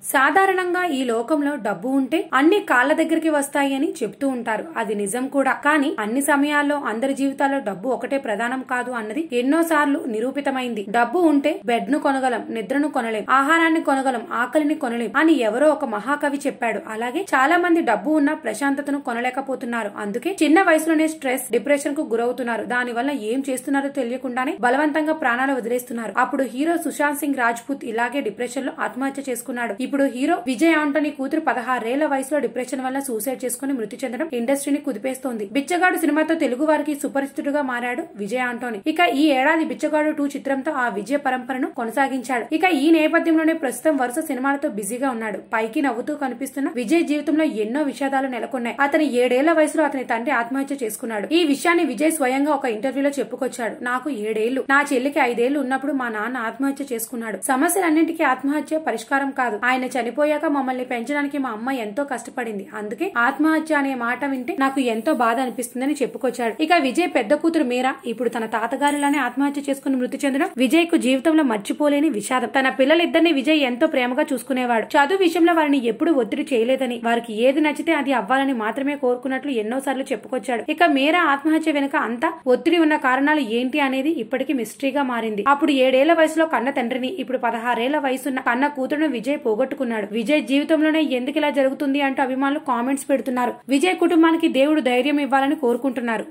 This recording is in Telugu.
సాధారణంగా ఈ లోకంలో డబ్బు ఉంటే అన్ని కాళ్ళ దగ్గరికి వస్తాయి అని చెప్తూ ఉంటారు అది నిజం కూడా కానీ అన్ని సమయాల్లో అందరి జీవితాల్లో డబ్బు ఒకటే ప్రధానం కాదు అన్నది ఎన్నో సార్లు నిరూపితమైంది డబ్బు ఉంటే బెడ్ ను కొనగలం నిద్రను కొనలేం ఆహారాన్ని కొనగలం ఆకలిని కొనలేం అని ఎవరో ఒక మహాకవి చెప్పాడు అలాగే చాలా మంది డబ్బు ఉన్న ప్రశాంతతను కొనలేకపోతున్నారు అందుకే చిన్న వయసులోనే స్ట్రెస్ డిప్రెషన్ కు గురవుతున్నారు దాని వల్ల ఏం చేస్తున్నారో తెలియకుండానే బలవంతంగా ప్రాణాలు వదిలేస్తున్నారు అప్పుడు హీరో సుశాంత్ సింగ్ రాజ్పూత్ ఇలాగే డిప్రెషన్ లో ఆత్మహత్య చేసుకున్నాడు ఇప్పుడు హీరో విజయ్ ఆంటోనీ కూతురు పదహారేళ్ల వయసులో డిప్రెషన్ వల్ల సూసైడ్ చేసుకుని మృతి చెందడం ఇండస్ట్రీని కుదిపేస్తోంది బిచ్చగాడు సినిమాతో తెలుగు వారికి సుపరిచితుడుగా మారాడు విజయ్ ఆంటోనీ ఇక ఈ ఏడాది బిచ్చగాడు టూ చిత్రంతో ఆ విజయ పరంపరను కొనసాగించాడు ఇక ఈ నేపథ్యంలోనే ప్రస్తుతం వరుస సినిమాలతో బిజీగా ఉన్నాడు పైకి నవ్వుతూ కనిపిస్తున్న విజయ్ జీవితంలో ఎన్నో విషాదాలు నెలకొన్నాయి అతని ఏడేళ్ల వయసులో అతని తండ్రి ఆత్మహత్య చేసుకున్నాడు ఈ విషయాన్ని విజయ్ స్వయంగా ఒక ఇంటర్వ్యూలో చెప్పుకొచ్చాడు నాకు ఏడేళ్లు నా చెల్లికి ఐదేళ్లు ఉన్నప్పుడు మా నాన్న ఆత్మహత్య చేసుకున్నాడు సమస్యలన్నింటికీ ఆత్మహత్య పరిష్కారం కాదు ఆయన చనిపోయాక మమ్మల్ని పెంచడానికి మా అమ్మ ఎంతో కష్టపడింది అందుకే ఆత్మహత్య అనే మాట వింటే నాకు ఎంతో బాధ అనిపిస్తుందని చెప్పుకొచ్చాడు ఇక విజయ్ పెద్ద కూతురు మీరా ఇప్పుడు తన తాతగారిలానే ఆత్మహత్య చేసుకుని మృతి చెందడం విజయ్ కు జీవితంలో మర్చిపోలేని విషాదం తన పిల్లలిద్దరిని విజయ్ ఎంతో ప్రేమగా చూసుకునేవాడు చదువు విషయంలో వారిని ఎప్పుడు ఒత్తిడి చేయలేదని వారికి ఏది నచ్చితే అది అవ్వాలని మాత్రమే కోరుకున్నట్లు ఎన్నోసార్లు చెప్పుకొచ్చాడు ఇక మీరా ఆత్మహత్య వెనుక అంతా ఒత్తిడి ఉన్న కారణాలు ఏంటి అనేది ఇప్పటికీ మిస్టరీగా మారింది అప్పుడు ఏడేళ్ల వయసులో కన్న తండ్రిని ఇప్పుడు పదహారేళ్ల వయసున్న కన్న కూతురును విజయ్ పోగొట్టుకున్నాడు విజయ్ జీవితంలోనే ఎందుకు ఇలా జరుగుతుంది అంటూ అభిమానులు కామెంట్స్ పెడుతున్నారు విజయ్ కుటుంబానికి దేవుడు ధైర్యం ఇవ్వాలని కోరుకుంటున్నారు